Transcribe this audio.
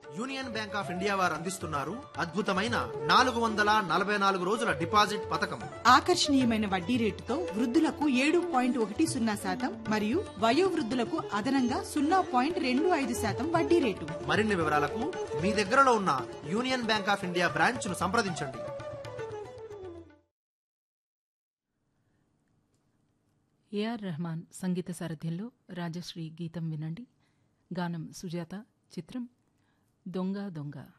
union Bank of India వారు అందిస్తున్నారు అద్భుతమైన నాలుగు వందల నలభై నాలుగు రోజుల డిపాజిట్ పథకం ఆకర్షణీయమైన వడ్డీ రేటుతో వృద్ధులకు ఏడు పాయింట్ ఒకటి సున్నా శాతం మరియు వయోవృద్ధులకు అదనంగా సున్నా పాయింట్ రెండు ఐదు శాతం వడ్డీ రేటు మరిన్ని వివరాలకు మీ దగ్గరలో ఉన్న Union Bank of India branch ను సంప్రదించండి ఏఆర్ రెహమాన్ సంగీత సారథ్యంలో రాజశ్రీ గీతం వినండి గానం సుజాత చిత్రం దొంగ దొంగ